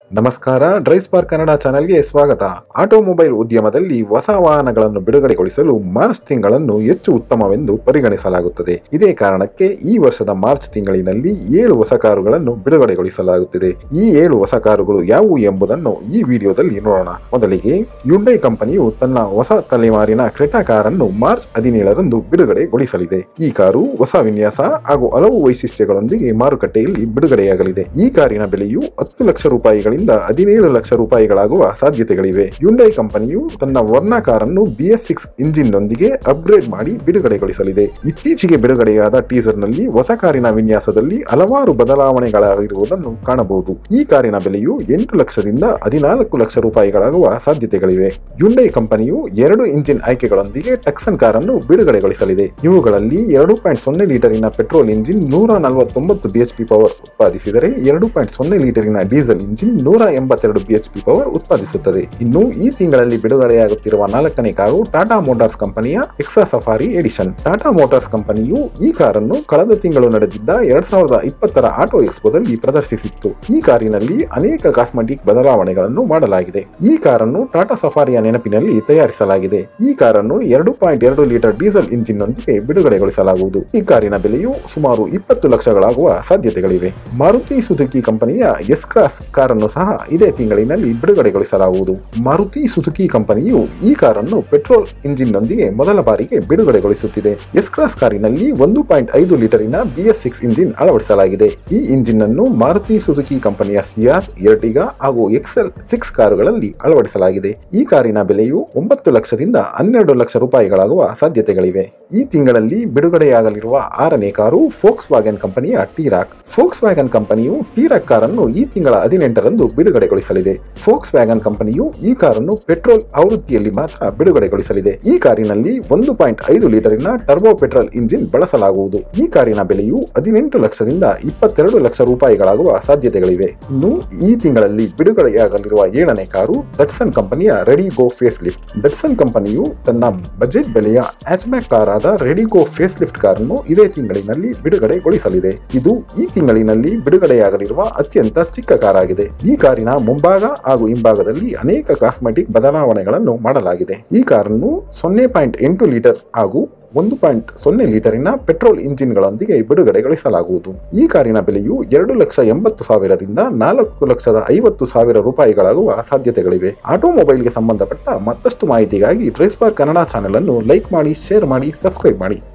ನಮಸ್ಕಾರ drive spark Kannada ಚಾನೆಲ್ಗೆ ಸ್ವಾಗತ ಆಟೋಮೊಬೈಲ್ ಉದ್ಯಮದಲ್ಲಿ ಹೊಸ ವಾಹನಗಳನ್ನು ಬಿಡುಗಡೆಗೊಳಿಸಲು ಮಾರ್ಚ್ ತಿಂಗಳನ್ನು ಹೆಚ್ಚು ಉತ್ತಮವೆಂದು ಪರಿಗಣಿಸಲಾಗುತ್ತದೆ ಇದೇ ಕಾರಣಕ್ಕೆ ಈ ವರ್ಷದ ಮಾರ್ಚ್ ತಿಂಗಳಿನಲ್ಲಿ ಏಳು ಹೊಸ ಕಾರುಗಳನ್ನು ಬಿಡುಗಡೆಗೊಳಿಸಲಾಗುತ್ತಿದೆ ಈ ಏಳು ಹೊಸ ಕಾರುಗಳು ಯಾವುವು ಎಂಬುದನ್ನು ಈ ವಿಡಿಯೋದಲ್ಲಿ ನೋಡೋಣ ಮೊದಲಿಗೆ ಯುಂಡೈ ಕಂಪನಿಯು ತನ್ನ ಹೊಸ ತಲೆಮಾರಿನ ಕ್ರೆಟಾ ಕಾರನ್ನು ಮಾರ್ಚ್ ಹದಿನೇಳರಂದು ಬಿಡುಗಡೆಗೊಳಿಸಲಿದೆ ಈ ಕಾರು ಹೊಸ ವಿನ್ಯಾಸ ಹಾಗೂ ಹಲವು ವೈಶಿಷ್ಟ್ಯಗಳೊಂದಿಗೆ ಮಾರುಕಟ್ಟೆಯಲ್ಲಿ ಬಿಡುಗಡೆಯಾಗಲಿದೆ ಈ ಕಾರಿನ ಬೆಲೆಯು ಹತ್ತು ಲಕ್ಷ ರೂಪಾಯಿಗಳಿಂದ ಹದಿನೇಳು ಲಕ್ಷ ರೂಪಾಯಿಗಳಾಗುವ ಸಾಧ್ಯತೆಗಳಿವೆ ಯುಂಡೈ ಕಂಪನಿಯು ತನ್ನ ವರ್ಣ ಕಾರನ್ನು ಬಿ ಎಸ್ ಸಿಕ್ಸ್ ಇಂಜಿನ್ನೊಂದಿಗೆ ಅಪ್ಗ್ರೇಡ್ ಮಾಡಿ ಬಿಡುಗಡೆಗೊಳಿಸಲಿದೆ ಇತ್ತೀಚೆಗೆ ಬಿಡುಗಡೆಯಾದ ಟೀಸರ್ನಲ್ಲಿ ಹೊಸ ಕಾರಿನ ವಿನ್ಯಾಸದಲ್ಲಿ ಹಲವಾರು ಬದಲಾವಣೆಗಳಾಗಿರುವುದನ್ನು ಕಾಣಬಹುದು ಈ ಕಾರಿನ ಬೆಲೆಯು ಎಂಟು ಲಕ್ಷದಿಂದ ಹದಿನಾಲ್ಕು ಲಕ್ಷ ರೂಪಾಯಿಗಳಾಗುವ ಸಾಧ್ಯತೆಗಳಿವೆ ಯುಂಡೈ ಕಂಪನಿಯು ಎರಡು ಇಂಜಿನ್ ಆಯ್ಕೆಗಳೊಂದಿಗೆ ಟಕ್ಸನ್ ಕಾರನ್ನು ಬಿಡುಗಡೆಗೊಳಿಸಲಿದೆ ಇವುಗಳಲ್ಲಿ ಎರಡು ಪಾಯಿಂಟ್ ಸೊನ್ನೆ ಲೀಟರಿನ ಪೆಟ್ರೋಲ್ ಇಂಜಿನ್ ನೂರ ನಲವತ್ತೊಂಬತ್ತು ಬಿಎಚ್ಪಿ ಪವರ್ ಉತ್ಪಾದಿಸಿದರೆ ಎರಡು ಪಾಯಿಂಟ್ ಸೊನ್ನೆ ಲೀಟರಿನ ಡೀಸೆಲ್ ಇಂಜಿನ್ ನೂರ ಎಂಬತ್ತೆರಡು ಬಿಎಚ್ಪಿ ಪವರ್ ಉತ್ಪಾದಿಸುತ್ತದೆ ಇನ್ನು ಈ ತಿಂಗಳಲ್ಲಿ ಬಿಡುಗಡೆಯಾಗುತ್ತಿರುವ ನಾಲ್ಕನೇ ಕಾರು ಟಾಟಾ ಮೋಟಾರ್ಸ್ ಕಂಪನಿಯ ಎಕ್ಸಾ ಸಫಾರಿ ಎಡಿಷನ್ ಟಾಟಾ ಮೋಟಾರ್ಸ್ ಕಂಪನಿಯು ಈ ಕಾರನ್ನು ಕಳೆದ ತಿಂಗಳು ನಡೆದಿದ್ದ ಎರಡ್ ಸಾವಿರದ ಇಪ್ಪತ್ತರ ಆಟೋ ಎಕ್ಸ್ಪೋದಲ್ಲಿ ಪ್ರದರ್ಶಿಸಿತ್ತು ಈ ಕಾರಿನಲ್ಲಿ ಅನೇಕ ಕಾಸ್ಮೆಟಿಕ್ ಬದಲಾವಣೆಗಳನ್ನು ಮಾಡಲಾಗಿದೆ ಈ ಕಾರನ್ನು ಟಾಟಾ ಸಫಾರಿಯ ನೆನಪಿನಲ್ಲಿ ತಯಾರಿಸಲಾಗಿದೆ ಈ ಕಾರನ್ನು ಎರಡು ಪಾಯಿಂಟ್ ಎರಡು ಲೀಟರ್ ಡೀಸೆಲ್ ಇಂಜಿನ್ನೊಂದಿಗೆ ಬಿಡುಗಡೆಗೊಳಿಸಲಾಗುವುದು ಈ ಕಾರಿನ ಬೆಲೆಯು ಸುಮಾರು ಇಪ್ಪತ್ತು ಲಕ್ಷಗಳಾಗುವ ಸಾಧ್ಯತೆಗಳಿವೆ ಮಾರುತಿ ಸುಜುಕಿ ಕಂಪನಿಯ ಎಸ್ ಕ್ರಾಸ್ ಕಾರನ್ನು ಸಹ ಇದೇ ತಿಂಗಳಿನಲ್ಲಿ ಬಿಡುಗಡೆಗೊಳಿಸಲಾಗುವುದು ಮಾರುತಿ ಸುಜುಕಿ ಕಂಪನಿಯು ಈ ಕಾರನ್ನು ಪೆಟ್ರೋಲ್ ಇಂಜಿನ್ನೊಂದಿಗೆ ಮೊದಲ ಬಾರಿಗೆ ಬಿಡುಗಡೆಗೊಳಿಸುತ್ತಿದೆ ಎಸ್ ಕ್ರಾಸ್ ಕಾರಿನಲ್ಲಿ ಒಂದು ಪಾಯಿಂಟ್ ಐದು ಲೀಟರಿನ ಬಿಎಸ್ ಸಿಕ್ಸ್ ಇಂಜಿನ್ ಅಳವಡಿಸಲಾಗಿದೆ ಈ ಇಂಜಿನ್ ಅನ್ನು ಮಾರುತಿ ಸುಜುಕಿ ಕಂಪನಿಯ ಸಿಯಾಸ್ ಎರ್ಟಿಗಾ ಹಾಗೂ ಎಕ್ಸೆಲ್ ಸಿಕ್ಸ್ ಕಾರುಗಳಲ್ಲಿ ಅಳವಡಿಸಲಾಗಿದೆ ಈ ಕಾರಿನ ಬೆಲೆಯು ಒಂಬತ್ತು ಲಕ್ಷದಿಂದ ಹನ್ನೆರಡು ಲಕ್ಷ ರೂಪಾಯಿಗಳಾಗುವ ಸಾಧ್ಯತೆಗಳಿವೆ ಈ ತಿಂಗಳಲ್ಲಿ ಬಿಡುಗಡೆಯಾಗಲಿರುವ ಆರನೇ ಕಾರು ಫೋಕ್ಸ್ ವ್ಯಾಗನ್ ಕಂಪನಿಯ ಟೀರಾಕ್ ಫೋಕ್ಸ್ ವ್ಯಾಗನ್ ಕಂಪನಿಯು ಟೀರಾಕ್ ಕಾರನ್ನು ಈ ತಿಂಗಳ ಹದಿನೆಂಟರಂದು ಬಿಡುಗಡೆಗೊಳಿಸಲಿದೆ ಫೋಕ್ಸ್ ವ್ಯಾಗನ್ ಕಂಪನಿಯು ಈ ಕಾರನ್ನು ಪೆಟ್ರೋಲ್ ಆವೃತ್ತಿಯಲ್ಲಿ ಮಾತ್ರ ಬಿಡುಗಡೆಗೊಳಿಸಲಿದೆ ಈ ಕಾರಿನಲ್ಲಿ ಒಂದು ಪಾಯಿಂಟ್ ಐದು ಲೀಟರಿನ ಟರ್ಬೋ ಪೆಟ್ರೋಲ್ ಇಂಜಿನ್ ಬಳಸಲಾಗುವುದು ಈ ಕಾರಿನ ಬೆಲೆಯು ಹದಿನೆಂಟು ಲಕ್ಷದಿಂದ ಇಪ್ಪತ್ತೆರಡು ಲಕ್ಷ ರೂಪಾಯಿಗಳಾಗುವ ಸಾಧ್ಯತೆಗಳಿವೆ ಇನ್ನು ಈ ತಿಂಗಳಲ್ಲಿ ಬಿಡುಗಡೆಯಾಗಲಿರುವ ಏಳನೇ ಕಾರು ದಟ್ಸನ್ ಕಂಪನಿಯ Redi Go facelift Datsun ಕಂಪನಿಯು ತನ್ನ ಬಜೆಟ್ ಬೆಲೆಯ ಹ್ಯಾಚ್ಬ್ಯಾಕ್ ಕಾರ್ ಆದ ರೆಡಿ ಗೋ ಫೇಸ್ ಲಿಫ್ಟ್ ಕಾರನ್ನು ಇದೇ ತಿಂಗಳಿನಲ್ಲಿ ಬಿಡುಗಡೆಗೊಳಿಸಲಿದೆ ಇದು ಈ ತಿಂಗಳಿನಲ್ಲಿ ಬಿಡುಗಡೆಯಾಗಲಿರುವ ಅತ್ಯಂತ ಚಿಕ್ಕ ಕಾರ್ ಆಗಿದೆ ಈ ಕಾರಿನ ಮುಂಭಾಗ ಹಾಗೂ ಹಿಂಭಾಗದಲ್ಲಿ ಅನೇಕ ಕಾಸ್ಮೆಟಿಕ್ ಬದಲಾವಣೆಗಳನ್ನು ಮಾಡಲಾಗಿದೆ ಈ ಕಾರನ್ನು ಸೊನ್ನೆ ಪಾಯಿಂಟ್ ಎಂಟು ಲೀಟರ್ ಹಾಗೂ ಒಂದು ಪಾಯಿಂಟ್ ಸೊನ್ನೆ ಲೀಟರಿನ ಪೆಟ್ರೋಲ್ ಇಂಜಿನ್ಗಳೊಂದಿಗೆ ಬಿಡುಗಡೆಗೊಳಿಸಲಾಗುವುದು ಈ ಕಾರಿನ ಬೆಲೆಯು ಎರಡು ಲಕ್ಷ ಎಂಬತ್ತು ಸಾವಿರದಿಂದ ನಾಲ್ಕು ಲಕ್ಷದ ಐವತ್ತು ಸಾವಿರ ರೂಪಾಯಿಗಳಾಗುವ ಸಾಧ್ಯತೆಗಳಿವೆ ಆಟೋಮೊಬೈಲ್ಗೆ ಸಂಬಂಧಪಟ್ಟ ಮತ್ತಷ್ಟು ಮಾಹಿತಿಗಾಗಿ ಡ್ರೈಸ್ಪಾರ್ ಕನ್ನಡ ಚಾನೆಲ್ ಅನ್ನು ಲೈಕ್ ಮಾಡಿ ಶೇರ್ ಮಾಡಿ ಸಬ್ಸ್ಕ್ರೈಬ್ ಮಾಡಿ